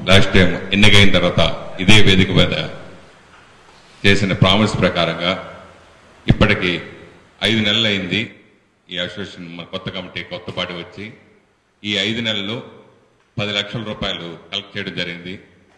last time ఎన్నికైన తర్వాత ఇదే వేదిక మీద చేసిన ప్రామిస్ ప్రకారంగా ఇప్పటికి ఐదు నెలలు అయింది ఈ అసోసియేషన్ మన కొత్త కమిటీ కొత్త పార్టీ వచ్చి ఈ ఐదు నెలల్లో పది లక్షల రూపాయలు కలెక్ట్ చేయడం జరిగింది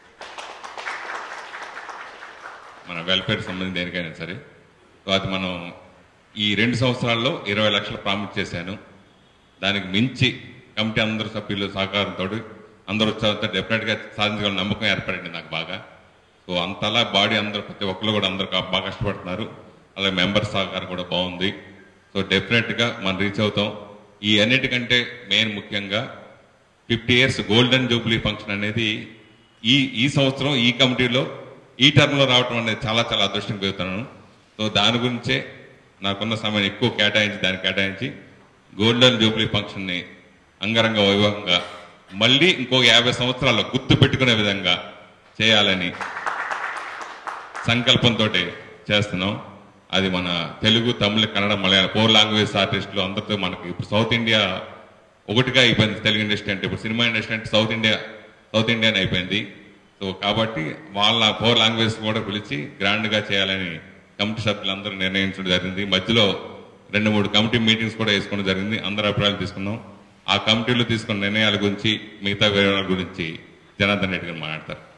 మన వెల్ఫేర్ సంబంధించి దేనికైనా సరే సో అది మనం ఈ రెండు సంవత్సరాల్లో ఇరవై లక్షలు ప్రామిస్ చేశాను దానికి మించి కమిటీ అందరు సభ్యులు సహకారంతో అందరూ వచ్చారంతా డెఫినెట్ గా సాధించగల నమ్మకం ఏర్పడింది నాకు బాగా సో అంతలా బాడీ అందరూ ప్రతి ఒక్కరు కూడా అందరూ కా- బాగా కష్టపడుతున్నారు అలాగే మెంబర్ సహకారం కూడా బాగుంది సో డెఫినెట్ గా మనం రీచ్ అవుతాం ఈ అన్నిటికంటే మెయిన్ ముఖ్యంగా fifty years golden jubilee function అనేది ఈ ఈ సంవత్సరం ఈ కమిటీలో ఈ టర్మ్ లో రావటం అనేది చాలా చాలా అదృష్టం పెరుగుతున్నాను సో దాని గురించే నాకున్న సమయం ఎక్కువ కేటాయించి దాన్ని కేటాయించి గోల్డెన్ జూబ్లీ ఫంక్షన్ ని అంగరంగ వైభవంగా మళ్ళీ ఇంకో యాభై సంవత్సరాలు గుర్తు పెట్టుకునే విధంగా చేయాలని సంకల్పంతో చేస్తున్నాం అది మన తెలుగు తమిళ కన్నడ మలయాళం ఫోర్ లాంగ్వేజ్ ఆర్టిస్టులు అందరితో మనకి ఇప్పుడు సౌత్ ఇండియా ఒకటిగా అయిపోయింది తెలుగు ఇండస్ట్రీ అంటే ఇప్పుడు సినిమా ఇండస్ట్రీ అంటే సౌత్ ఇండియా సౌత్ ఇండియా అని అయిపోయింది సో కాబట్టి వాళ్ళ ఫోర్ లాంగ్వేజ్ కూడా పిలిచి గ్రాండ్ గా చేయాలని కమిటీ సభ్యులందరూ నిర్ణయించడం జరిగింది మధ్యలో రెండు మూడు కమిటీ మీటింగ్స్ కూడా వేసుకోవడం జరిగింది అందరి అభిప్రాయాలు తీసుకున్నాం ఆ కమిటీలో తీసుకున్న నిర్ణయాల గురించి మిగతా వివరాల గురించి జనార్దన్ రెడ్డి గారు మాట్లాడతారు